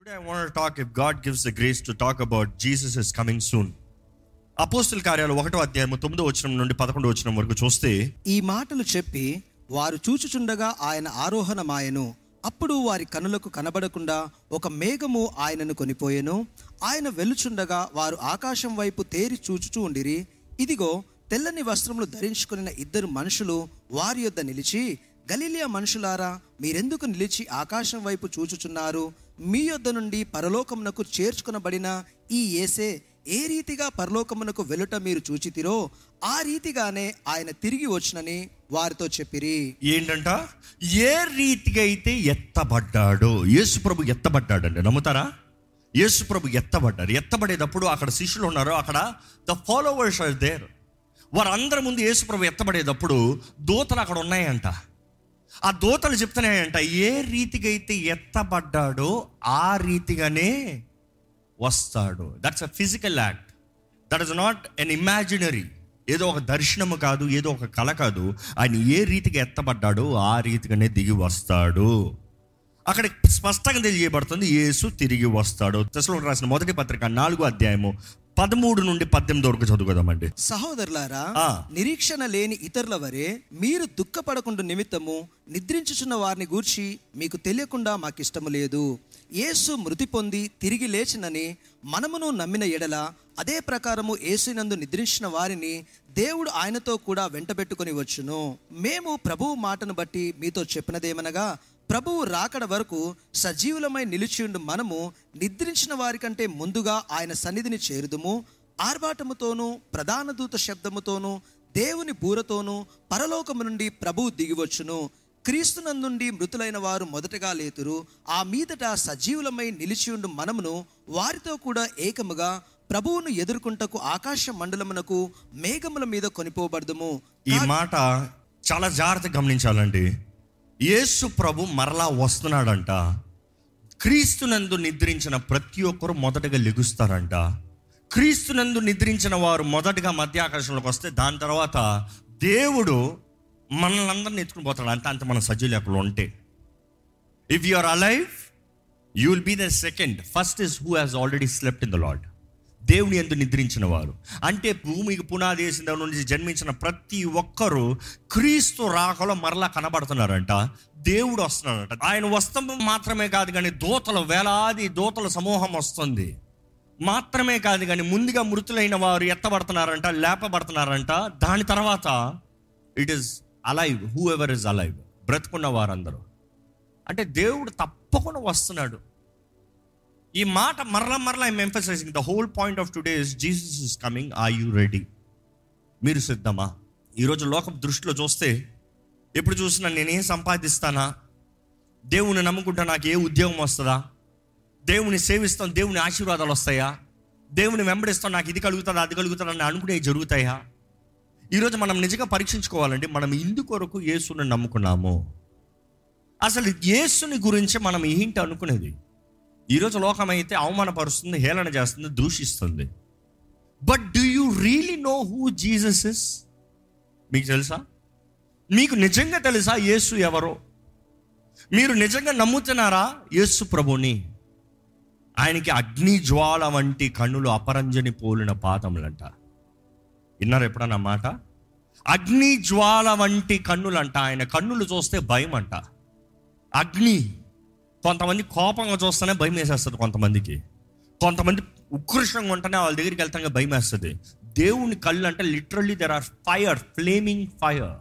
Today I want to talk if God gives the grace to talk about Jesus is coming soon. అపోస్తుల కార్యాలు ఒకటో అధ్యాయం తొమ్మిదో వచనం నుండి పదకొండో వచనం వరకు చూస్తే ఈ మాటలు చెప్పి వారు చూచుచుండగా ఆయన ఆరోహణమాయను అప్పుడు వారి కనులకు కనబడకుండా ఒక మేఘము ఆయనను కొనిపోయెను ఆయన వెళ్ళుచుండగా వారు ఆకాశం వైపు తేరి చూచుచూ ఉండిరి ఇదిగో తెల్లని వస్త్రములు ధరించుకున్న ఇద్దరు మనుషులు వారి యొద్ద నిలిచి గలీలియా మనుషులారా మీరెందుకు నిలిచి ఆకాశం వైపు చూచుచున్నారు మీ యొద్ద నుండి పరలోకమునకు చేర్చుకునబడిన ఈ ఏసే ఏ రీతిగా పరలోకమునకు వెళ్ళుట మీరు చూచితిరో ఆ రీతిగానే ఆయన తిరిగి వచ్చునని వారితో చెప్పిరి ఏంటంట ఏ రీతిగా అయితే ఎత్తబడ్డాడో యేసు ప్రభు ఎత్తబడ్డాడండి నమ్ముతారా యేసు ప్రభు ఎత్తబడ్డారు ఎత్తబడేటప్పుడు అక్కడ శిష్యులు ఉన్నారు అక్కడ ద ఫాలోవర్స్ ఆర్ దేర్ వారందరి ముందు యేసు ప్రభు ఎత్తబడేటప్పుడు దూతలు అక్కడ ఉన్నాయంట ఆ దూతలు చెప్తున్నాయంట ఏ రీతిగా అయితే ఎత్తబడ్డాడో ఆ రీతిగానే వస్తాడు that's a physical act that is not an imaginary ఏదో ఒక దర్శనము కాదు ఏదో ఒక కళ కాదు ఆయన ఏ రీతిగా ఎత్తబడ్డాడో ఆ రీతిగానే దిగి వస్తాడు అక్కడ స్పష్టంగా తెలియబడుతుంది యేసు తిరిగి వస్తాడు తెసలో రాసిన మొదటి పత్రిక నాలుగో అధ్యాయము పదమూడు నుండి పద్దెనిమిది వరకు చదువుకుందామండి సహోదరులారా ఆ. నిరీక్షణ లేని ఇతరుల వరే మీరు దుఃఖపడకుండా నిమిత్తము నిద్రించుచున్న వారిని గూర్చి మీకు తెలియకుండా మాకిష్టము లేదు యేసు మృతి పొంది తిరిగి లేచినని మనమును నమ్మిన ఎడల అదే ప్రకారము యేసునందు నిద్రించిన వారిని దేవుడు ఆయనతో కూడా వెంటబెట్టుకొని వచ్చును మేము ప్రభువు మాటను బట్టి మీతో చెప్పినదేమనగా ప్రభువు రాకడ వరకు సజీవులమై నిలిచియుండు మనము నిద్రించిన వారికంటే ముందుగా ఆయన సన్నిధిని చేరుదుము ఆర్భాటముతోనూ ప్రధాన దూత శబ్దముతోనూ దేవుని బూరతోనూ పరలోకము నుండి ప్రభువు దిగివచ్చును క్రీస్తునందుండి మృతులైన వారు మొదటగా లేతురు ఆ మీదట సజీవులమై నిలిచియుండు మనమును వారితో కూడా ఏకముగా ప్రభువును ఎదుర్కొంటకు ఆకాశ మండలమునకు మేఘముల మీద కొనిపోబడదుము ఈ మాట చాలా జాగ్రత్తగా గమనించాలండి యేసు ప్రభు మరలా వస్తున్నాడంట క్రీస్తునందు నిద్రించిన ప్రతి ఒక్కరు మొదటగా లెగుస్తారంట క్రీస్తునందు నిద్రించిన వారు మొదటగా మధ్యాకాశంలోకి వస్తే దాని తర్వాత దేవుడు మనల్ని అందరిని ఎత్తుకుని పోతాడు అంటే అంత మన సజ్జీలు అక్కడ ఉంటే if you are alive you will be the second first is who has already slept in the Lord దేవుని ఎందు నిద్రించిన వారు అంటే భూమికి పునాది వేసిన దగ్గర నుంచి జన్మించిన ప్రతి ఒక్కరూ క్రీస్తు రాకలో మరలా కనబడుతున్నారంట దేవుడు వస్తున్నాడంట ఆయన వస్తం మాత్రమే కాదు కానీ దూతల వేలాది దూతల సమూహం వస్తుంది మాత్రమే కాదు కానీ ముందుగా మృతులైన వారు ఎత్తబడుతున్నారంట లేపబడుతున్నారంట దాని తర్వాత it is alive whoever is alive బ్రతుకున్న వారందరూ అంటే దేవుడు తప్పకుండా వస్తున్నాడు ఈ మాట మరలా మరలా I'm emphasising the whole point of today is Jesus is coming are you ready మీరు సిద్ధమా ఈరోజు లోకం దృష్టిలో చూస్తే ఎప్పుడు చూసినా నేనేం సంపాదిస్తానా దేవుని నమ్ముకుంటా నాకు ఏ ఉద్యోగం వస్తుందా దేవుని సేవిస్తాం దేవుని ఆశీర్వాదాలు వస్తాయా దేవుని వెంబడిస్తాం నాకు ఇది కలుగుతుందా అది కలుగుతుందా అని అనుకునేవి జరుగుతాయా ఈరోజు మనం నిజంగా పరీక్షించుకోవాలండి మనం ఇందుకొరకు యేసుని నమ్ముకున్నాము అసలు యేసుని గురించి మనం ఏంటి అనుకునేది ఈరోజు లోకం అయితే అవమానపరుస్తుంది హేళన చేస్తుంది దూషిస్తుంది but do you really know who Jesus is మీకు తెలుసా మీకు నిజంగా తెలుసా యేసు ఎవరో మీరు నిజంగా నమ్ముతున్నారా యేసు ప్రభుని ఆయనకి అగ్ని జ్వాల వంటి కన్నులు అపరంజని పోలిన పాదములంట విన్నారు ఎప్పుడన్నా మాట అగ్ని జ్వాల వంటి కన్నులంట ఆయన కన్నులు చూస్తే భయం అంట అగ్ని కొంతమంది కోపంగా చూస్తేనే భయం వేసేస్తుంది కొంతమందికి కొంతమంది ఉత్కృష్టంగా ఉంటేనే వాళ్ళ దగ్గరికి వెళ్తానే భయం వేస్తుంది దేవుని కళ్ళు అంటే literally there are fire flaming fire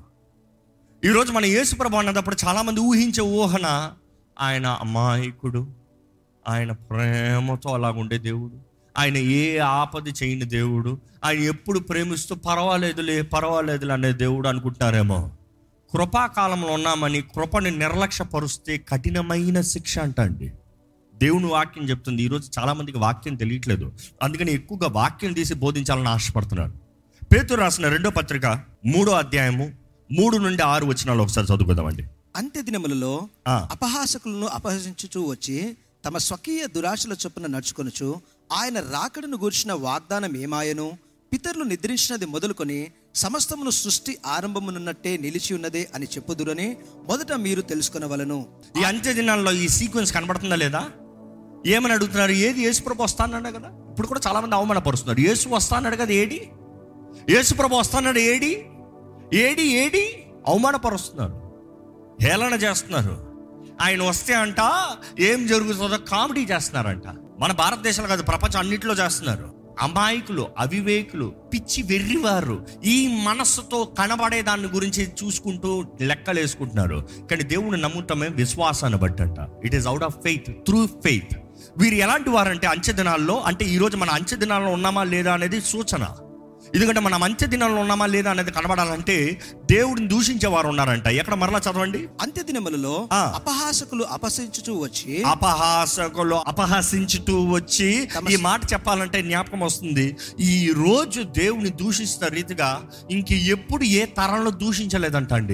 ఈరోజు మన యేసుప్రభు అన్నప్పుడు చాలామంది ఊహించే ఊహన ఆయన అమాయకుడు ఆయన ప్రేమతో అలాగుండే దేవుడు ఆయన ఏ ఆపద చేయని దేవుడు ఆయన ఎప్పుడు ప్రేమిస్తూ పర్వాలేదులే పర్వాలేదులే అనే దేవుడు అనుకుంటారేమో కృపాకాలంలో ఉన్నామని కృపని నిర్లక్ష్యపరుస్తే కఠినమైన శిక్ష అంట అండి దేవుని వాక్యం చెప్తుంది ఈరోజు చాలా మందికి వాక్యం తెలియట్లేదు అందుకని ఎక్కువగా వాక్యం తీసి బోధించాలని ఆశపడుతున్నాడు పేతురు రాసిన రెండో పత్రిక మూడో అధ్యాయము మూడు నుండి ఆరు వచనాలు ఒకసారి చదువుకుందామండి అంత్య దినములలో ఆ. అపహాసకులను అపహసించుచూ వచ్చి తమ స్వకీయ దురాశల చొప్పున నడుచుకొనుచు ఆయన రాకడను గూర్చిన వాగ్దానం ఏమాయను పితరులు నిద్రించినది మొదలుకొని సమస్తమును సృష్టి ఆరంభమునున్నట్టే నిలిచి ఉన్నదే అని చెప్పుదురని మొదట మీరు తెలుసుకొనవలను ఈ అంత్య దినాల్లో ఈ సీక్వెన్స్ కనబడుతుందా లేదా ఏమని అడుగుతున్నారు ఏది యేసుప్రభు వస్తానన్నాడు కదా ఇప్పుడు కూడా చాలా మంది అవమానపరుస్తున్నారు యేసు వస్తాన్నాడు కదా ఏడి యేసుప్రభు వస్తాన్నాడు ఏడి ఏడి ఏడి అవమానపరుస్తున్నారు హేళన చేస్తున్నారు ఆయన వస్తే అంట ఏం జరుగుతుందో కామెడీ చేస్తున్నారంట మన భారతదేశంలో కాదు ప్రపంచం అన్నింటిలో చేస్తున్నారు అమాయకులు అవివేకులు పిచ్చి వెర్రివారు ఈ మనస్సుతో కనబడే దాని గురించి చూసుకుంటూ లెక్కలు వేసుకుంటున్నారు కానీ దేవుని నమ్ముతామే విశ్వాసాన్ని బట్టి అంట it is out of faith through faith వీరు ఎలాంటి వారంటే అంచె దినాల్లో అంటే ఈరోజు మన అంచె దినాల్లో ఉన్నామా లేదా అనేది సూచన ఎందుకంటే మనం అంత్య దినాల్లో ఉన్నామా లేదా అనేది కనబడాలంటే దేవుడిని దూషించే వారు ఉన్నారంట ఎక్కడ మరలా చదవండి అంత్య దినములలో ఆ. అపహాసకులు అపహసించుచూ వచ్చి అపహాసకులు అపహసించుతూ వచ్చి ఈ మాట చెప్పాలంటే జ్ఞాపకం వస్తుంది ఈ రోజు దేవుని దూషిస్తున్న రీతిగా ఇంక ఎప్పుడు ఏ తరంలో దూషించలేదంట అండి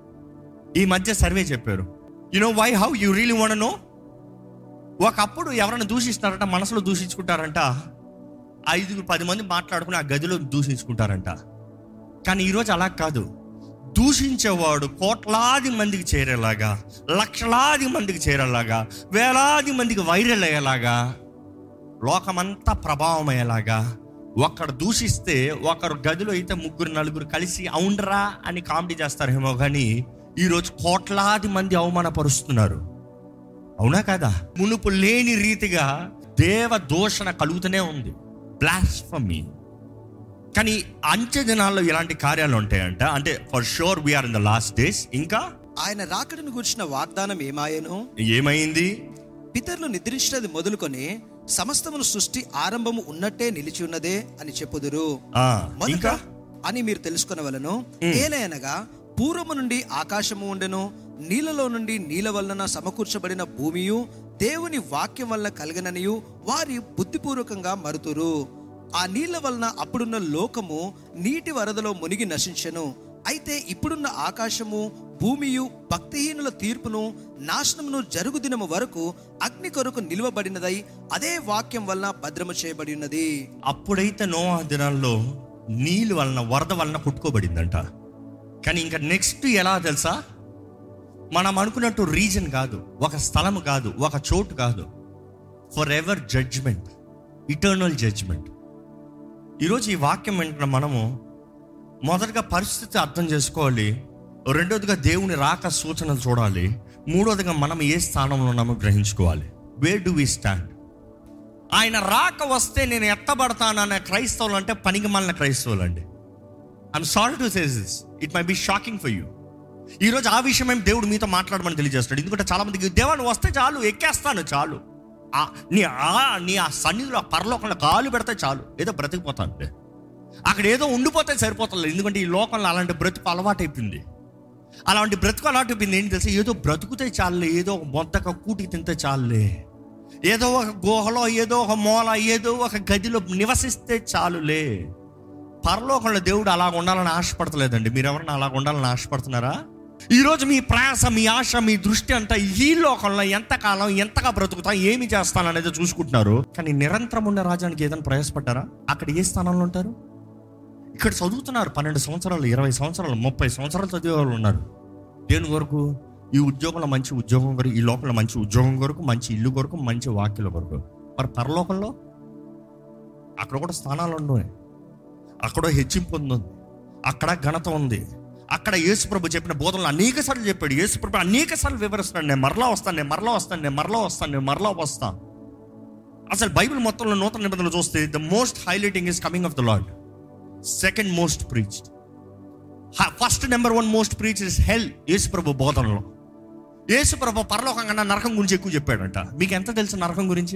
ఈ మధ్య సర్వే చెప్పారు you know why how you really want know ఒకప్పుడు ఎవరైనా దూషిస్తారంట మనసులో దూషించుకుంటారంట ఐదుగురు పది మంది మాట్లాడుకుని ఆ గదిలో దూషించుకుంటారంట కానీ ఈరోజు అలా కాదు దూషించేవాడు కోట్లాది మందికి చేరేలాగా లక్షలాది మందికి చేరేలాగా వేలాది మందికి వైరల్ అయ్యేలాగా లోకమంతా ప్రభావం అయ్యేలాగా ఒకడు దూషిస్తే ఒకరు గదిలో అయితే ముగ్గురు నలుగురు కలిసి అవునరా అని కామెడీ చేస్తారేమో కానీ ఈరోజు కోట్లాది మంది అవమానపరుస్తున్నారు అవునా కదా మునుపు లేని రీతిగా దేవ దూషణ కలుగుతూనే ఉంది బ్లాస్ఫమీ కానీ అంచె దినాల్లో ఇలాంటి కార్యాలు ఉంటాయంట అంటే for sure we are in the last days ఇంకా ఆయన రాకడను గురించిన వాగ్దానం ఏమాయను ఏమైంది పితరులు నిద్రించినది మొదలుకొని సమస్తమును సృష్టి ఆరంభము ఉన్నట్టే నిలిచి ఉన్నదే అని చెప్పుదురు ఆ, మొదట ఇంకా అని మీరు తెలుసుకునవలను ఏలయనగా పూర్వము నుండి ఆకాశము ఉండెను నీళ్ళలో నుండి నీళ్ళ వలన సమకూర్చబడిన భూమియు దేవుని వాక్యం వలన కలిగననియు వారి బుద్ధిపూర్వకంగా మరుతురు ఆ నీళ్ళ వలన అప్పుడున్న లోకము నీటి వరదలో మునిగి నశించెను అయితే ఇప్పుడున్న ఆకాశము భూమియు భక్తిహీనుల తీర్పును నాశనమును జరుగు దినము వరకు అగ్ని కొరకు నిలువబడినదై అదే వాక్యం వలన భద్రము చేయబడి ఉన్నది అప్పుడైతే నోవా దినాల్లో నీళ్ళు వలన వరద వలన కొట్టుకోబడిందంట కానీ ఇంకా నెక్స్ట్ ఎలా తెలుసా మనం అనుకున్నట్టు రీజన్ కాదు ఒక స్థలం కాదు ఒక చోటు కాదు for ever judgement eternal judgement ఈరోజు ఈ వాక్యం వింటున్న మనము మొదటగా పరిస్థితి అర్థం చేసుకోవాలి రెండోదిగా దేవుని రాక సూచనలు చూడాలి మూడోదిగా మనం ఏ స్థానంలో ఉన్నామో గ్రహించుకోవాలి వేర్ డు వి స్టాండ్ ఆయన రాక వస్తే నేను ఎత్తబడతాననే క్రైస్తవులు అంటే పనికి మళ్ళీ క్రైస్తవులు అండి I'm sorry to says this it may be shocking for you ఈరోజు ఆ విషయమే దేవుడు మీతో మాట్లాడమని తెలియజేస్తాడు ఎందుకంటే చాలా మందికి దేవాన్ని వస్తే చాలు ఎక్కేస్తాను చాలు ఆ, నీ ఆ నీ ఆ సన్నిధిలో ఆ పరలోకంలో కాలు పెడితే చాలు ఏదో బ్రతికిపోతాను అక్కడ ఏదో ఉండిపోతే సరిపోతుంది ఎందుకంటే ఈ లోకంలో అలాంటి బ్రతుకు అలవాటైపోయింది అలాంటి బ్రతుకు అలవాటైపోయింది ఏంటి తెలుసా ఏదో బ్రతుకుతే చాలులే ఏదో ఒక మొత్తక కూటికి తింటే చాలులే ఏదో ఒక గుహలో ఏదో ఒక మూల ఏదో ఒక గదిలో నివసిస్తే చాలులే పరలోకంలో దేవుడు అలా ఉండాలని ఆశపడతలేదండి మీరు ఎవరైనా అలా ఉండాలని ఆశపడుతున్నారా ఈరోజు మీ ప్రయాస మీ ఆశ మీ దృష్టి అంతా ఈ లోకంలో ఎంతకాలం ఎంతగా బ్రతుకుతా ఏమి చేస్తాను అనేది చూసుకుంటున్నారు కానీ నిరంతరం ఉన్న రాజ్యానికి ఏదైనా ప్రయాసపడ్డారా అక్కడ ఏ స్థానంలో ఉంటారు ఇక్కడ చదువుతున్నారు పన్నెండు సంవత్సరాలు ఇరవై సంవత్సరాలు ముప్పై సంవత్సరాలు చదివే వాళ్ళు ఉన్నారు దేని కొరకు ఈ ఉద్యోగంలో మంచి ఉద్యోగం కొరకు ఈ లోకంలో మంచి ఉద్యోగం కొరకు మంచి ఇల్లు కొరకు మంచి వాక్యుల కొరకు మరి పరలోకంలో అక్కడ కూడా స్థానాలు ఉన్నాయి అక్కడ హెచ్చింపు ఉంది అక్కడ ఘనత ఉంది అక్కడ యేసుప్రభు చెప్పిన బోధనలు అనేక సార్లు చెప్పాడు యేసుప్రభు అనేక సార్లు వివరిస్తున్నాడు నేను మరలా వస్తాను నేను మరలా వస్తాను నేను మరలా వస్తాను నేను మరలా వస్తాను అసలు బైబిల్ మొత్తంలో నూతన నిబంధనలు చూస్తే the most highlighting is coming of the Lord second most preached first number one most preach is hell Yesuprabhu బోధనలో యేసుప్రభు పరలోకం కన్నా నరకం గురించి ఎక్కువ చెప్పాడంట మీకు ఎంత తెలుసు నరకం గురించి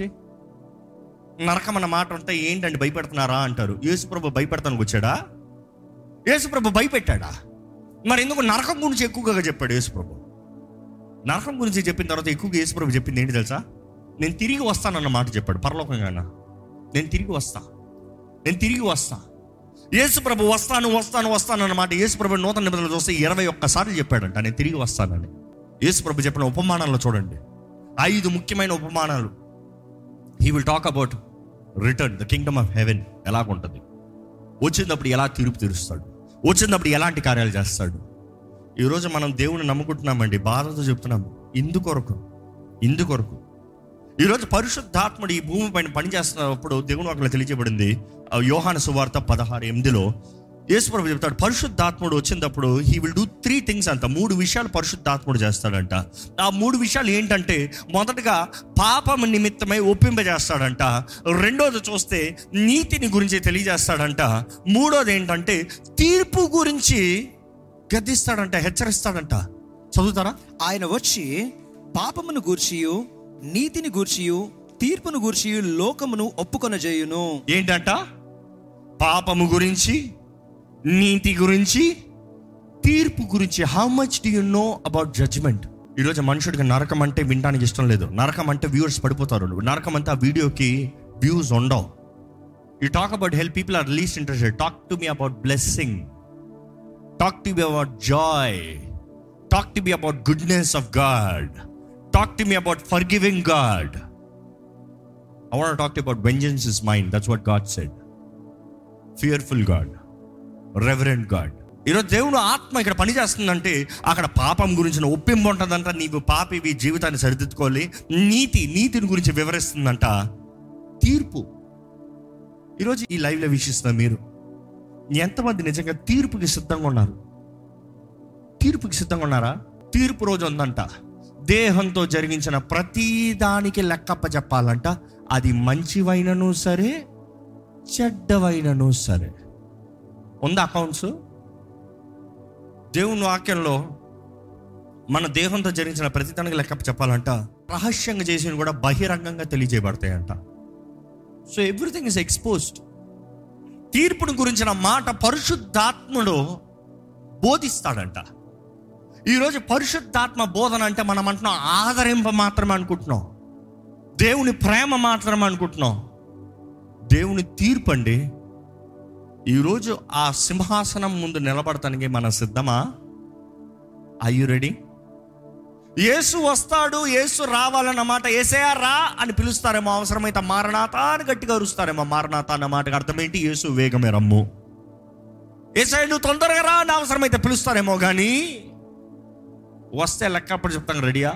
నరకం అన్న మాట ఉంటే ఏంటండి భయపెడుతున్నారా అంటారు యేసుప్రభు భయపెడతానికి వచ్చాడా యేసుప్రభు భయపెట్టాడా మరి ఎందుకు నరకం గురించి ఎక్కువగా చెప్పాడు యేసుప్రభు నరకం గురించి చెప్పిన తర్వాత ఎక్కువగా యేసుప్రభు చెప్పింది ఏంటి తెలుసా నేను తిరిగి వస్తానన్న మాట చెప్పాడు పరలోకంగా నేను తిరిగి వస్తా నేను తిరిగి వస్తా యేసుప్రభు వస్తాను వస్తాను వస్తాను అన్నమాట యేసుప్రభు నూతన నిబంధనలు చూస్తే ఇరవై ఒక్కసార్లు చెప్పాడంట నేను తిరిగి వస్తానని యేసుప్రభు చెప్పిన ఉపమానాల్లో చూడండి ఐదు ముఖ్యమైన ఉపమానాలు he will talk about return the kingdom of heaven ఎలాగుంటుంది వచ్చినప్పుడు ఎలా తీర్పు తీరుస్తాడు వచ్చినప్పుడు ఎలాంటి కార్యాలు చేస్తాడు ఈరోజు మనం దేవుని నమ్ముకుంటున్నామండి బాధతో చెప్తున్నాము ఇందుకొరకు ఇందుకొరకు ఈరోజు పరిశుద్ధాత్ముడు ఈ భూమి పైన పనిచేస్తున్నప్పుడు దేవుని అక్కడ తెలియజేయబడింది ఆ యోహాన సువార్త పదహారు ఎనిమిదిలో యేసుప్రభు చెప్తాడు పరిశుద్ధాత్ముడు వచ్చినప్పుడు he will do three things అంట మూడు విషయాలు పరిశుద్ధాత్ముడు చేస్తాడంట ఆ మూడు విషయాలు ఏంటంటే మొదటగా పాపం నిమిత్తమై ఒప్పింపజేస్తాడంట రెండోది చూస్తే నీతిని గురించి తెలియజేస్తాడంట మూడోది ఏంటంటే తీర్పు గురించి గద్దిస్తాడంట హెచ్చరిస్తాడంట చదువుతారా ఆయన వచ్చి పాపమును గూర్చియు నీతిని గూర్చియు తీర్పును గూర్చియు లోకమును ఒప్పుకొనజేయును ఏంటంట పాపము గురించి నీతి గురించి తీర్పు గురించి how much do you know about judgment ఈరోజు మనుషుడికి నరకం అంటే వినడానికి ఇష్టం లేదు నరకం అంటే వ్యూవర్స్ పడిపోతారు నరకం అంటే ఆ వీడియోకి వ్యూస్ ఉండవు you talk about help people are least interested talk to me about blessing talk to me about joy talk to me about goodness of God talk to me about forgiving God I want to talk to you about vengeance is mine. That's what God said. Fearful God. Reverent God. ఈరోజు దేవుడు ఆత్మ ఇక్కడ పనిచేస్తుందంటే అక్కడ పాపం గురించిన ఒప్పింపు ఉంటుందంట నీవు పాపివి జీవితాన్ని సరిదిద్దుకోవాలి నీతి నీతిని గురించి వివరిస్తుందంట తీర్పు ఈరోజు ఈ లైవ్లో వీక్షిస్తున్న మీరు ఎంతమంది నిజంగా తీర్పుకి సిద్ధంగా ఉన్నారు తీర్పుకి సిద్ధంగా ఉన్నారా తీర్పు రోజు ఉందంట దేహంతో జరిగించిన ప్రతి దానికి లెక్కప్ప చెప్పాలంట అది మంచివైనను సరే చెడ్డవైనను సరే ఉందా అకౌంట్స్ దేవుని వాక్యంలో మన దేహంతో జరిగించిన ప్రతి దానికి లెక్కప్ప చెప్పాలంట రహస్యంగా చేసిన కూడా బహిరంగంగా తెలియజేయబడతాయంట సో ఎవ్రీథింగ్ ఇస్ ఎక్స్పోజ్డ్ తీర్పుని గురించిన మాట పరిశుద్ధాత్ముడు బోధిస్తాడంట ఈరోజు పరిశుద్ధాత్మ బోధన అంటే మనం అంటున్నాం ఆదరింప మాత్రమే అనుకుంటున్నాం దేవుని ప్రేమ మాత్రమే అనుకుంటున్నాం దేవుని తీర్పు అండి ఈరోజు ఆ సింహాసనం ముందు నిలబడటానికి మన సిద్ధమా ఐ యు రెడీ యేసు వస్తాడు యేసు రావాలన్నమాట ఏసయా రా అని పిలుస్తారేమో అవసరమైతే మారనాథ అని గట్టిగా అరుస్తారేమో మారనాథ అన్న మాటకి అర్థం ఏంటి యేసు వేగమే రమ్ము ఏసఐ నువ్వు తొందరగా రా అని అవసరమైతే పిలుస్తారేమో కానీ వస్తే లెక్క అప్పుడు చెప్తాను రెడీయా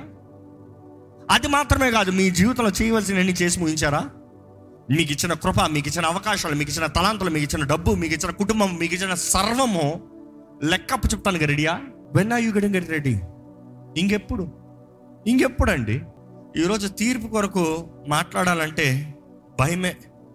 అది మాత్రమే కాదు మీ జీవితంలో చేయవలసినవన్నీ చేసి ముగించారా మీకు ఇచ్చిన కృప మీకు ఇచ్చిన అవకాశాలు మీకు ఇచ్చిన తలాంతులు మీకు ఇచ్చిన డబ్బు మీకు ఇచ్చిన కుటుంబం మీకు ఇచ్చిన సర్వము లెక్కప్పు చెప్తాను రెడీయా when are you getting get ready ఇంకెప్పుడు ఇంకెప్పుడు అండి ఈరోజు తీర్పు కొరకు మాట్లాడాలంటే భయమే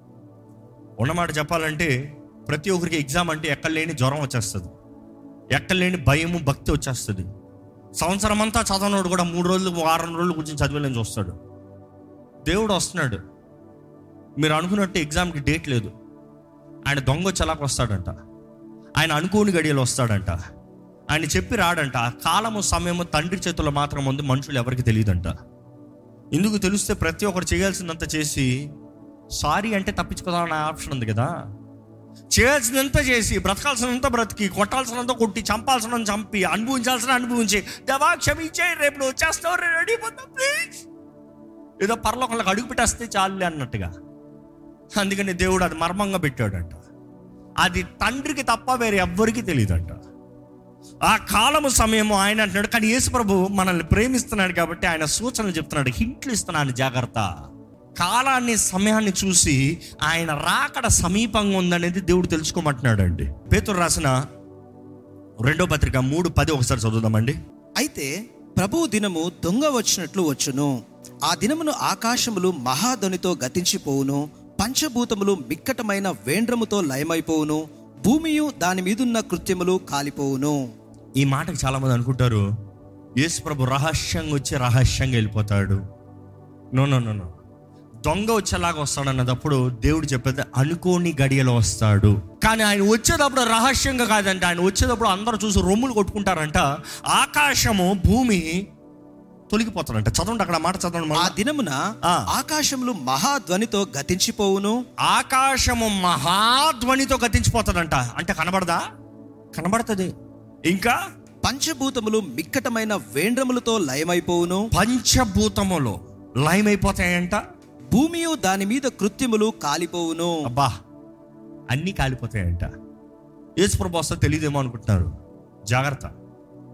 ఉన్నమాట చెప్పాలంటే ప్రతి ఒక్కరికి ఎగ్జామ్ అంటే ఎక్కడ లేని జ్వరం వచ్చేస్తుంది ఎక్కడ లేని భయము భక్తి వచ్చేస్తుంది సంవత్సరం అంతా చదవనోడు కూడా మూడు రోజులు వారం రోజులు కూర్చొని చదివేలని చూస్తాడు దేవుడు వస్తున్నాడు మీరు అనుకున్నట్టు ఎగ్జామ్కి డేట్ లేదు ఆయన దొంగ వచ్చేలాగా వస్తాడంట ఆయన అనుకోని గడియలు వస్తాడంట ఆయన చెప్పి రాడంట ఆ కాలము సమయము తండ్రి చేతుల్లో మాత్రం ఉంది మనుషులు ఎవరికి తెలియదంట ఎందుకు తెలిస్తే ప్రతి ఒక్కరు చేయాల్సిందంత చేసి సారీ అంటే తప్పించుకోదామన్న ఆప్షన్ ఉంది కదా చేయాల్సినంత చేసి బ్రతకాల్సినంత బ్రతికి కొట్టాల్సినంత కొట్టి చంపాల్సినంత చంపి అనుభవించాల్సిన అనుభవించి దేవా క్షమించే రేపు నువ్వు వచ్చేస్తావు రెడీ ప్లీజ్ ఏదో పర్లోకంలోకి అడుగు పెట్టేస్తే చాలులే అన్నట్టుగా అందుకని దేవుడు అది మర్మంగా పెట్టాడంట అది తండ్రికి తప్ప వేరే ఎవ్వరికి తెలియదంట ఆ కాలము సమయము ఆయన అంటున్నాడు కానీ యేసు ప్రభు మనల్ని ప్రేమిస్తున్నాడు కాబట్టి ఆయన సూచనలు చెప్తున్నాడు హింట్లు ఇస్తున్నాను జాగ్రత్త కాలాన్ని సమయాన్ని చూసి ఆయన రాకడ సమీపంగా ఉందనేది దేవుడు తెలుసుకోమంటున్నాడు అండి పేతురు రాసిన రెండో పత్రిక మూడు పది ఒకసారి చదువుదామండి అయితే ప్రభువు దినము దొంగ వచ్చినట్లు వచ్చును ఆ దినమును ఆకాశములు మహాధ్వనితో గతించిపోవును పంచభూతములు మిక్కటమైన వేండ్రముతో లయమైపోవును భూమియు దాని మీదున్న కృత్యములు కాలిపోవును ఈ మాటకు చాలా మంది అనుకుంటారు యేసు ప్రభు రహస్యంగా వచ్చి రహస్యంగా వెళ్ళిపోతాడు నో నో నో నో దొంగ వచ్చేలాగా వస్తాడు అన్నదప్పుడు దేవుడు చెప్పేది అనుకోని గడియలో వస్తాడు కానీ ఆయన వచ్చేటప్పుడు రహస్యంగా కాదంటే ఆయన వచ్చేటప్పుడు అందరూ చూసి రొమ్ములు కొట్టుకుంటారంట ఆకాశము భూమి తొలగిపోతాడంట చదవండి అక్కడ ఆ మాట చదవండి ఆ మళ్ళా. దినమున ఆ. ఆకాశములు మహాధ్వనితో గతించిపోవును ఆకాశము మహాధ్వనితో గతించిపోతాడంట అంటే కనబడదా కనబడుతుంది ఇంకా పంచభూతములు మిక్కటమైన వేండ్రములతో లయమైపోవును పంచభూతములో లయమైపోతాయంట భూమియు దాని మీద కృత్యములు కాలిపోవును అబ్బా అన్నీ కాలిపోతాయంట యేసు ప్రభు వస్తే తెలియదేమో అనుకుంటున్నారు జాగ్రత్త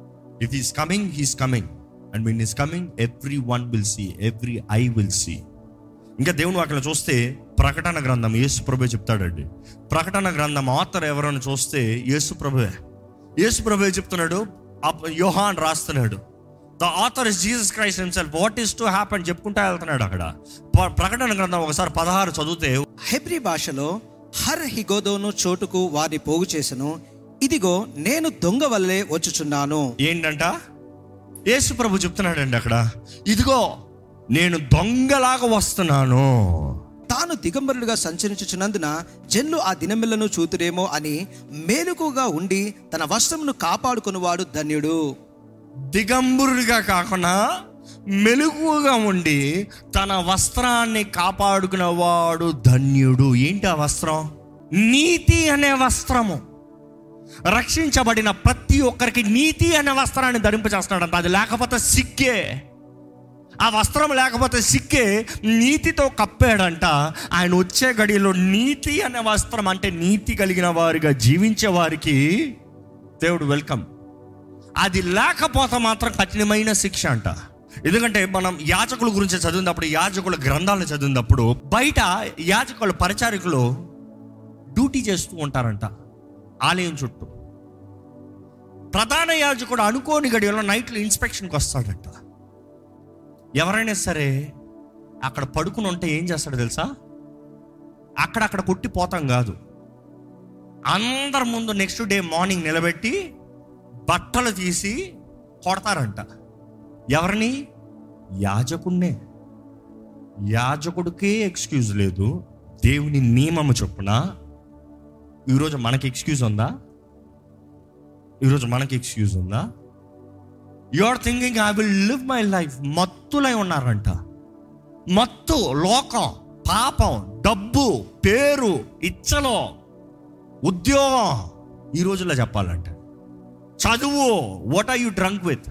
if is coming he's coming and mean is coming everyone will see every I will see ఇంకా దేవుని వాక్యం చూస్తే ప్రకటన గ్రంథం యేసు ప్రభు చెప్తాడండి ప్రకటన గ్రంథం ఆథర్ ఎవరైనా చూస్తే యేసు ప్రభువే యేసు ప్రభువే చెప్తున్నాడు అప్- యోహాన్ రాస్తున్నాడు the author is Jesus Christ himself what is to happen చెప్పుకుంటా వెళ్తున్నాడు అక్కడ ప్ర- ప్రకటన గ్రంథం ఒకసారి పదహారు చదివితే హెబ్రి భాషలో హర్ హిగోదోను చోటుకు వారిని పోగు చేసెను ఇదిగో నేను దొంగ వల్లే వచ్చుచున్నాను ఏంటంట యేసు ప్రభు చెప్తున్నాడండి అక్కడ ఇదిగో నేను దొంగలాగా వస్తున్నాను తాను దిగంబరులుగా సంచరించుచున్నందున జన్లు ఆ దినమిల్లను చూతురేమో అని మేలుకుగా ఉండి తన వస్త్రమును కాపాడుకునివాడు ధన్యుడు దిగంబరుడిగా కాకుండా మెలుగుగా ఉండి తన వస్త్రాన్ని కాపాడుకునేవాడు ధన్యుడు ఏంటి ఆ వస్త్రం నీతి అనే వస్త్రము రక్షించబడిన ప్రతి ఒక్కరికి నీతి అనే వస్త్రాన్ని ధరింపజేస్తున్నాడంట అది లేకపోతే సిక్కే ఆ వస్త్రం లేకపోతే సిక్కే నీతితో కప్పాడంట ఆయన వచ్చే గడిలో నీతి అనే వస్త్రం అంటే నీతి కలిగిన వారిగా జీవించే వారికి దేవుడు వెల్కమ్ అది లేకపోతే మాత్రం కఠినమైన శిక్ష అంట ఎందుకంటే మనం యాజకుల గురించి చదివినప్పుడు యాజకుల గ్రంథాలను చదివినప్పుడు బయట యాజకుల పరిచారికులు డ్యూటీ చేస్తూ ఉంటారంట ఆలయం చుట్టూ ప్రధాన యాజకుడు అనుకోని గడియలో నైట్లో ఇన్స్పెక్షన్కి వస్తాడంట ఎవరైనా సరే అక్కడ పడుకుని ఉంటే ఏం చేస్తాడు తెలుసా అక్కడక్కడ కొట్టి పోతాం కాదు అందరి ముందు నెక్స్ట్ డే మార్నింగ్ నిలబెట్టి బట్టలు తీసి కొడతారంట ఎవరిని యాజకుడినే యాజకుడికే ఎక్స్క్యూజ్ లేదు దేవుని నియమము చొప్పున ఈరోజు మనకి ఎక్స్క్యూజ్ ఉందా ఈరోజు మనకి ఎక్స్క్యూజ్ ఉందా you are thinking I will live my life మత్తులై ఉన్నారంట మత్తు లోకం పాపం డబ్బు పేరు ఇచ్చలో ఉద్యోగం ఈ రోజుల్లో చెప్పాలంటే చదువు what are you drunk with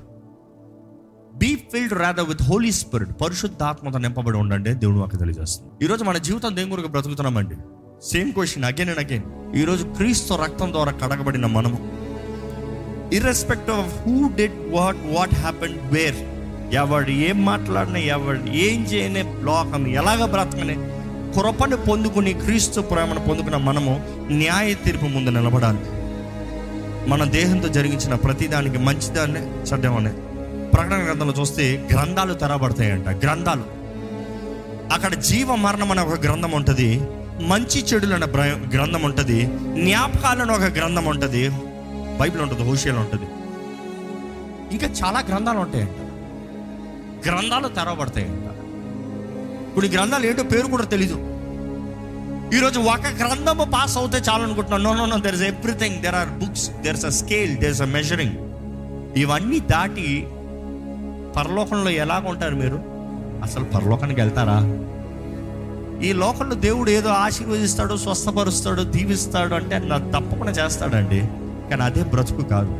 be filled rather with Holy Spirit పరిశుద్ధాత్మతో నింపబడి ఉండండి దేవుడు మాకు తెలియజేస్తుంది ఈరోజు మన జీవితం దేని గురించి బ్రతుకుతున్నామండి same question again and again ఈరోజు క్రీస్తు రక్తం ద్వారా కడగబడిన మనము irrespective of who did what what happen where ఎవడు ఏం మాట్లాడినా ఎవడు ఏం చేయని లోకం ఎలాగ బ్రతకని కృపను పొందుకుని క్రీస్తు ప్రేమను పొందుకున్న మనము న్యాయ తీర్పు ముందు నిలబడాలి మన దేహంతో జరిగించిన ప్రతిదానికి మంచిదాన్ని చెడ్డమని ప్రకటన గ్రంథంలో చూస్తే గ్రంథాలు తెరబడతాయంట గ్రంథాలు అక్కడ జీవ మరణం అనే ఒక గ్రంథం ఉంటుంది మంచి చెడులు అనే బ్ర- గ్రంథం ఉంటుంది జ్ఞాపకాలు అనే ఒక గ్రంథం ఉంటుంది బైబిల్ ఉంటుంది హోషియాలు ఉంటుంది ఇంకా చాలా గ్రంథాలు ఉంటాయంట గ్రంథాలు తెరవబడతాయంట ఇప్పుడు ఈ గ్రంథాలు ఏంటో పేరు కూడా తెలీదు ఈరోజు ఒక గ్రంథము పాస్ అవుతే చాలు అనుకుంటున్నాను no no no there is everything there are books there is a scale there is a measuring ఇవన్నీ దాటి పరలోకంలో ఎలాగ ఉంటారు మీరు అసలు పరలోకానికి వెళ్తారా ఈ లోకంలో దేవుడు ఏదో ఆశీర్వదిస్తాడు స్వస్థపరుస్తాడు దీవిస్తాడు అంటే నా తప్పకుండా చేస్తాడండి కానీ అదే బ్రతుకు కాదు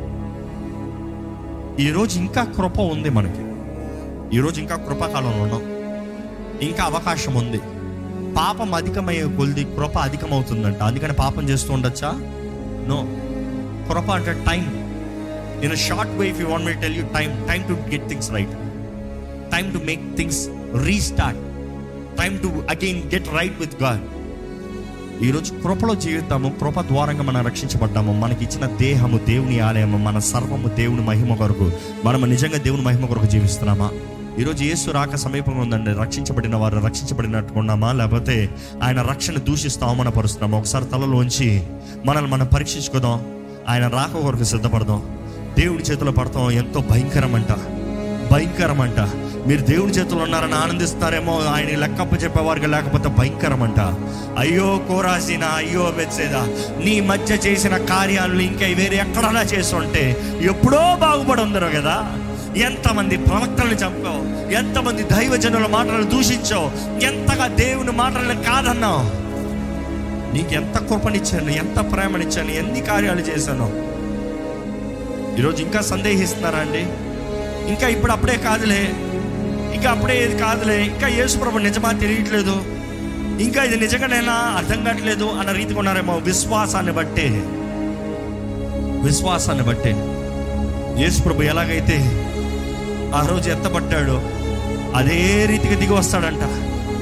ఈరోజు ఇంకా కృప ఉంది మనకి ఈరోజు ఇంకా కృపాకాలంలో ఉన్నాం ఇంకా అవకాశం ఉంది పాపం అధికమయ్యే కొలిది కృప అధికమవుతుందంట అందుకని పాపం చేస్తూ ఉండొచ్చా నో కృప అంటే time in short way if you want me tell you time time to get things right time to make things restart time to again get right with God ఈరోజు కృపలో జీవితాము కృప ద్వారంగా మనం రక్షించబడ్డాము మనకి ఇచ్చిన దేహము దేవుని ఆలయము మన సర్వము దేవుని మహిమ కొరకు మనము నిజంగా దేవుని మహిమ కొరకు జీవిస్తున్నామా ఈరోజు యేసు రాక సమీపంగా ఉందండి రక్షించబడిన వారు రక్షించబడినట్టుగా ఉన్నామా లేకపోతే ఆయన రక్షణ దూషిస్తూ అవమానపరుస్తున్నామా ఒకసారి తలలోంచి మనల్ని మనం పరీక్షించుకుందాం ఆయన రాక కొరకు సిద్ధపడదాం దేవుడి చేతిలో పడతాం ఎంతో భయంకరమంట భయంకరమంట మీరు దేవుని చేతుల్లో ఉన్నారని ఆనందిస్తారేమో ఆయన లెక్కప్ప చెప్పేవారికి లేకపోతే భయంకరమంట అయ్యో కోరాసిన అయ్యో బెచ్చేదా నీ మధ్య చేసిన కార్యాలు ఇంకా వేరే ఎక్కడన్నా చేసి ఉంటే ఎప్పుడో బాగుపడి ఉందరో కదా ఎంతమంది ప్రవక్తలను చంపావు ఎంతమంది దైవజనుల మాటలను దూషించావు ఎంతగా దేవుని మాటలను కాదన్నావు నీకు ఎంత కృపనిచ్చాను ఎంత ప్రేమనిచ్చాను ఎన్ని కార్యాలు చేశాను ఈరోజు ఇంకా సందేహిస్తున్నారా అండి ఇంకా ఇప్పుడు అప్పుడే కాదులే ఇంకా అప్పుడే ఇది కాదులే ఇంకా యేసుప్రభు నిజమా తెలియట్లేదు ఇంకా ఇది నిజంగానైనా అర్థం కావట్లేదు అన్న రీతిగా ఉన్నారేమో విశ్వాసాన్ని బట్టే విశ్వాసాన్ని బట్టే యేసుప్రభు ఎలాగైతే ఆ రోజు ఎత్తబట్టాడో అదే రీతిగా దిగి వస్తాడంట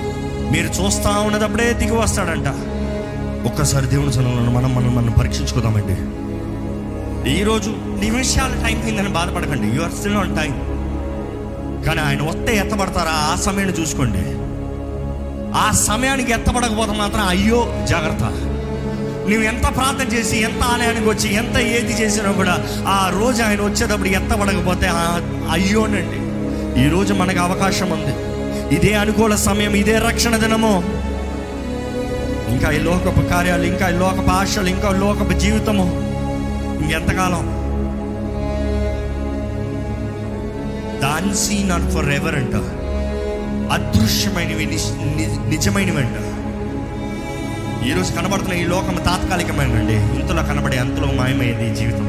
మీరు చూస్తా ఉన్నదప్పుడే దిగి వస్తాడంట ఒక్కసారి దేవుని సన్నిధిలో మనం మనం మనం పరీక్షించుకుందామండి ఈరోజు నిమిషాల టైం అయిందని బాధపడకండి you are still on time కానీ ఆయన వస్తే ఎత్తబడతారా ఆ సమయాన్ని చూసుకోండి ఆ సమయానికి ఎత్తబడకపోతే మాత్రం అయ్యో జాగ్రత్త నువ్వు ఎంత ప్రార్థన చేసి ఎంత ఆలయానికి వచ్చి ఎంత ఏది చేసినా కూడా ఆ రోజు ఆయన వచ్చేటప్పుడు ఎత్తబడకపోతే ఆ- అయ్యోనండి ఈరోజు మనకు అవకాశం ఉంది ఇదే అనుకూల సమయం ఇదే రక్షణ దినము ఇంకా ఈ లోకపు కార్యాలు ఇంకా ఈ లోకపు ఆశలు ఇంకా లోకపు జీవితము ఇంకెంతకాలం దాన్ సీన్ ఆర్ ఫర్ ఎవర్ అంట అదృశ్యమైనవి నిజ్- నిజ్- నిజమైనవి అంట ఈరోజు కనబడుతున్న ఈ లోకం తాత్కాలికమైనండి ఇంతలో కనబడే అంతలో మాయమైంది ఈ జీవితం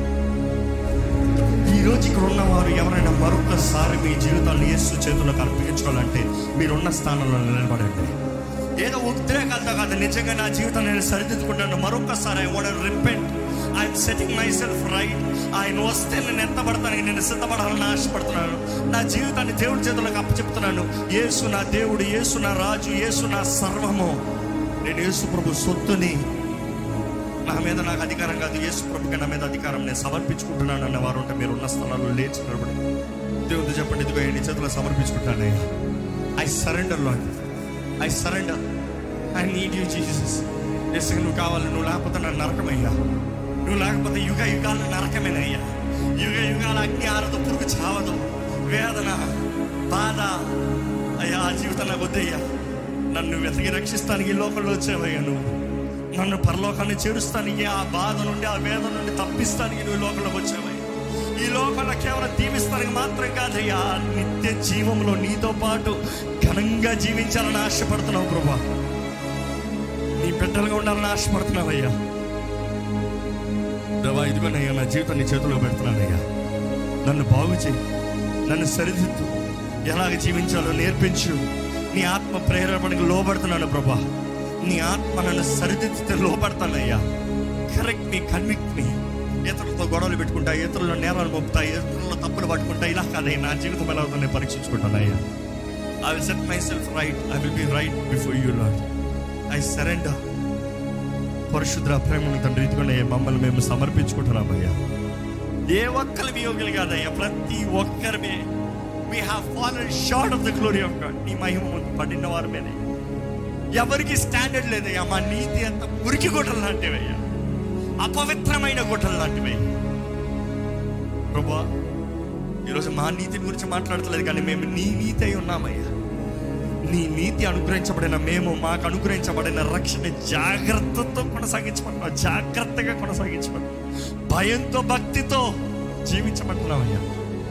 ఈ రోజు ఇక్కడ ఉన్నవారు ఎవరైనా మరొకసారి మీ జీవితాన్ని యేసు చేతులకు అర్పించుకోవాలంటే మీరున్న స్థానంలో నిలబడండి ఏదో ఉద్రేకాలతో కాదు నిజంగా నా జీవితం నేను సరిదిద్దుకుంటాను మరొకసారి I want repent I'm setting myself right ఆయన వస్తే నేను ఎంత పడతాను నేను సిద్ధపడాలని ఆశపడుతున్నాను నా జీవితాన్ని దేవుడి చేతులకు అప్పచెప్తున్నాను యేసు నా దేవుడు యేసు నా రాజు యేసు నా సర్వము నేను యేసు ప్రభు సొత్తుని నా మీద నాకు అధికారం కాదు యేసు ప్రభుకి నా మీద అధికారం నేను సమర్పించుకుంటున్నాను అన్న వారు ఉంటే మీరు ఉన్న స్థలాల్లో లేచి నిలబడి దేవుడు చెప్పండి ఇదిగో నీ చేతిలో సమర్పించుకుంటానే I surrender Lord I surrender I need you Jesus yes నువ్వు కావాలి నువ్వు లేకపోతే నన్ను నరకమయ్యా నువ్వు లేకపోతే యుగ యుగాల నరకమేనయ్యా యుగ యుగాల అగ్ని ఆరదు పురుగు చావదు వేదన బాధ అయ్యా ఆ జీవితం నాకు వద్దయ్యా నన్ను వెతికి రక్షిస్తానికి ఈ లోకంలో వచ్చావయ్యా నువ్వు నన్ను పరలోకాన్ని చేరుస్తానికి ఆ బాధ నుండి ఆ వేదన నుండి తప్పిస్తానికి నువ్వు ఈ లోకంలోకి వచ్చావయ్యా ఈ లోకంలో కేవలం దీవిస్తానికి మాత్రం కాదయ్యా నిత్య జీవంలో నీతో పాటు ఘనంగా జీవించాలని ఆశపడుతున్నావు ప్రభా నీ బిడ్డలుగా ఉండాలని ఆశపడుతున్నావయ్యా దేవా ఇదిగోనయ్యా నా జీవితం నీ చేతిలో పెడుతున్నానయ్యా నన్ను బాగు చేయి నన్ను సరిదిద్దు ఎలాగ జీవించాలో నేర్పించు నీ ఆత్మ ప్రేరేపణకు లోబడుతున్నాను ప్రభా నీ ఆత్మ నన్ను సరిదిద్దితే లోబడతానయ్యా కరెక్ట్ మీ కన్విక్ట్ మీ ఇతరులతో గొడవలు పెట్టుకుంటా ఇతరుల నేరాలు మోపుతా ఇతరుల తప్పులు పట్టుకుంటా ఇలా కాదయ్యా నా జీవితం ఎలా అవుతుందో నేను పరీక్షించుకుంటానయ్యా I will set myself right I will be right before you Lord I surrender పరిశుద్ర ప్రేమను తండ్రి ఇదిగోనే మమ్మల్ని మేము సమర్పించుకుంటున్నామయ్యా ఏ ఒక్కరి యోగులు కాదయ్యా ప్రతి ఒక్కరిమే we have followed short of the glory of God నీ మహిమ ముందు పడిన వారి మీదే ఎవరికి స్టాండర్డ్ లేదయ్యా మా నీతి అంత మురికి గుట్టలు లాంటివయ్యా అపవిత్రమైన గుట్టలు లాంటివి ప్రభా ఈరోజు మా నీతి గురించి మాట్లాడతలేదు కానీ మేము నీ నీతి అయి ఉన్నామయ్యా నీ నీతి అనుగ్రహించబడిన మేము మాకు అనుగ్రహించబడిన రక్షణ జాగ్రత్తతో కొనసాగించమంటున్నాం జాగ్రత్తగా కొనసాగించమంటున్నాం భయంతో భక్తితో జీవించమంటున్నామయ్యా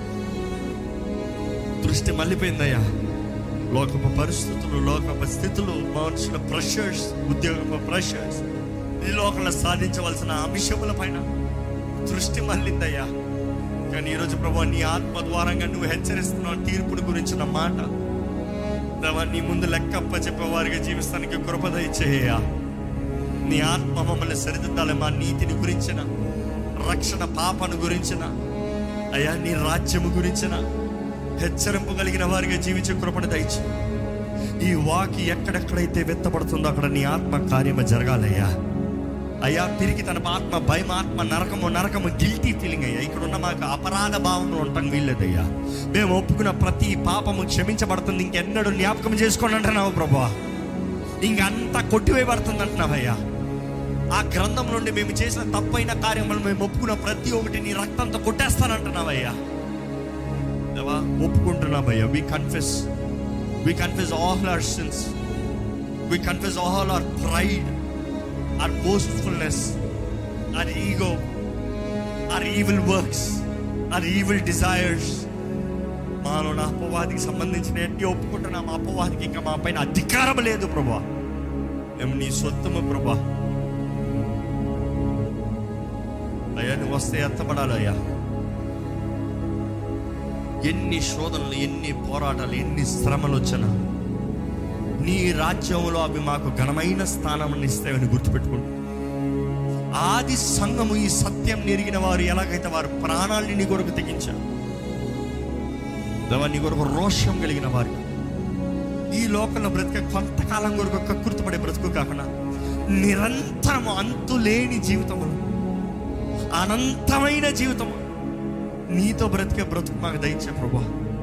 దృష్టి మళ్ళీపోయిందయ్యా లోకపు పరిస్థితులు లోకపు స్థితులు మనుషుల ప్రెషర్స్ ఉద్యోగపు ప్రెషర్స్ ఈ లోకంలో సాధించవలసిన అంశముల పైన దృష్టి మళ్ళిందయ్యా కానీ ఈరోజు ప్రభు నీ ఆత్మ ద్వారంగా నువ్వు హెచ్చరిస్తున్నావు తీర్పుడు గురించిన మాట దేవా నీ ముందు లెక్కప్ప చెప్పేవారిగా జీవిస్తానికి కృపద ఇచ్చేయ్యా నీ ఆత్మ మమ్మల్ని సరిదిద్దాలి మా నీతిని గురించిన రక్షణ పాపను గురించిన అయ్యా నీ రాజ్యము గురించిన హెచ్చరింపు కలిగిన వారిగా జీవించే కృపణ దయచి ఈ వాకి ఎక్కడెక్కడైతే వెత్తబడుతుందో అక్కడ నీ ఆత్మ కార్యము జరగాలయ్యా అయ్యా తిరిగి తన ఆత్మ భయం ఆత్మ నరకము నరకము గిల్టీ ఫీలింగ్ అయ్యా ఇక్కడ ఉన్న మాకు అపరాధ భావంలో ఉండటం వీల్లేదయ్యా మేము ఒప్పుకున్న ప్రతి పాపము క్షమించబడుతుంది ఇంకెన్నడూ జ్ఞాపకం చేసుకోండి అంటున్నావు ప్రభా ఇంకంతా కొట్టివేయబడుతుంది అంటున్నావయ్యా ఆ గ్రంథం నుండి మేము చేసిన తప్పైన కార్యములు మేము ఒప్పుకున్న ప్రతి ఒక్కటి నీ రక్తంతో కొట్టేస్తానంటున్నావయ్యా దేవా ఒప్పుకుంటున్నామయ్యా we confess we confess all our sins we confess all our pride our boastfulness, our ego, our evil works, our evil desires. మాలో నా అపవాదికి సంబంధించిన ఎట్టి ఒప్పుకుంటున్నాం మా అపవాదికి ఇంకా మా పైన అధికారం లేదు ప్రభా మేము నీ సొత్తము ప్రభా అయ్యా నువ్వు వస్తే ఎత్తపడాలి అయ్యా ఎన్ని శోధనలు ఎన్ని పోరాటాలు ఎన్ని శ్రమలు వచ్చినా నీ రాజ్యంలో అవి మాకు ఘనమైన స్థానం ఇస్తాయని గుర్తుపెట్టుకుంటూ ఆది సంఘము ఈ సత్యం నెరిగిన వారు ఎలాగైతే వారు ప్రాణాలని నీ కొరకు తెగించారు దేవా నీ కొరకు రోషం కలిగిన వారు ఈ లోకంలో బ్రతికే కొంతకాలం కొరకు కక్కుర్తిపడే బ్రతుకు కాకుండా నిరంతరము అంతులేని జీవితములు అనంతమైన జీవితము నీతో బ్రతికే బ్రతుకు మాకు దయచే ప్రభా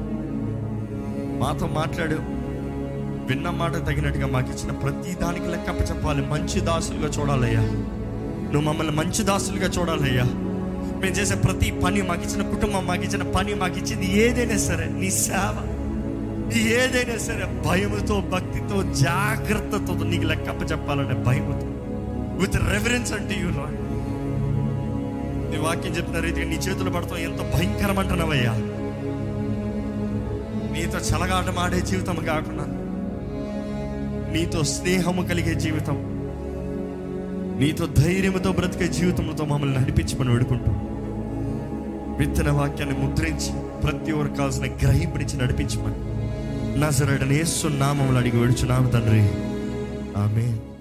మాతో మాట్లాడు విన్న మాట తగినట్టుగా మాకు ఇచ్చిన ప్రతి దానికి లెక్కప్ప చెప్పాలి మంచి దాసులుగా చూడాలయ్యా నువ్వు మమ్మల్ని మంచి దాసులుగా చూడాలయ్యా మేము చేసే ప్రతి పని మాకు ఇచ్చిన కుటుంబం మాకు ఇచ్చిన పని మాకు ఇచ్చింది ఏదైనా సరే నీ సేవ ఏదైనా సరే భయముతో భక్తితో జాగ్రత్తతో నీకు లెక్కప్ప చెప్పాలనే భయముతో విత్ రెఫరెన్స్ అంటే యూ రాడ్ నీ వాక్యం చెప్పిన రీతిగా నీ చేతులు పడతాం ఎంత భయంకరం అంటున్నావయ్యా నీతో చలగాటం ఆడే జీవితం కాకుండా నీతో స్నేహము కలిగే జీవితం నీతో ధైర్యంతో బ్రతికే జీవితంతో మమ్మల్ని నడిపించమని వేడుకుంటూ విత్తన వాక్యాన్ని ముద్రించి ప్రతి ఒక్కరు కావాల్సిన గ్రహింపునిచ్చి నడిపించమని నజరడని యేసు నామములు అడిగి వేడుచున్నాము తండ్రి ఆమె